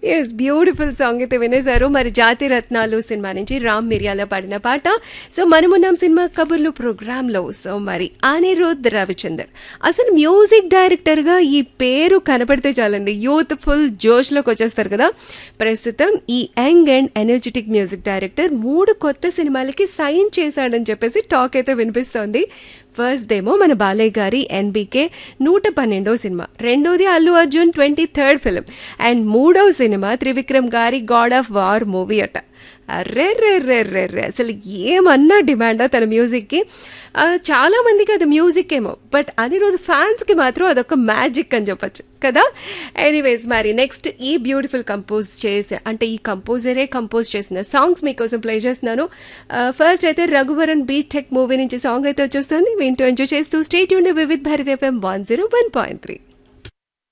yes beautiful song అయితే వినేశారు మరి జాతి రత్నాలు సినిమా నుంచి రామ్ మిర్యాల పాడిన పాట సో మనమున్నాం సినిమా కబుర్లు ప్రోగ్రామ్ లో సో మరి అనిరుద్ రవిచందర్ అసలు మ్యూజిక్ డైరెక్టర్ గా ఈ పేరు కనపడితే చాలండి యూత్ ఫుల్ జోష్ లోకి వచ్చేస్తారు కదా ప్రస్తుతం ఈ young and energetic music director మూడు కొత్త సినిమాలకి సైన్ చేశాడని చెప్పేసి టాక్ అయితే వినిపిస్తోంది ఫస్ట్ దేమో మన బాలయ్య గారి ఎన్బికే నూట పన్నెండో సినిమా రెండోది Allu Arjun twenty third film and మూడవ సినిమా త్రివిక్రమ్ గారి గాడ్ ఆఫ్ వార్ మూవీ అట అర్రే రే రే రే రే అసలు ఏమన్నా డిమాండా తన మ్యూజిక్కి ఆ, చాలా మందికి అది మ్యూజిక్ ఏమో బట్ అనిరుద్ ఫ్యాన్స్కి మాత్రం అదొక మ్యాజిక్ అని చెప్పొచ్చు కదా ఎనీవేస్ మరి నెక్స్ట్ ఈ బ్యూటిఫుల్ కంపోజ్ చేసే అంటే ఈ కంపోజరే కంపోజ్ చేసిన సాంగ్స్ మీకోసం ప్లే చేస్తున్నాను ఫస్ట్ అయితే రఘువరన్ బీట్ టెక్ మూవీ నుంచి సాంగ్ అయితే వచ్చేస్తుంది వింటూ ఎంజాయ్ చేస్తూ స్టేట్ యూన్ Vividh Bharat FM one zero one point three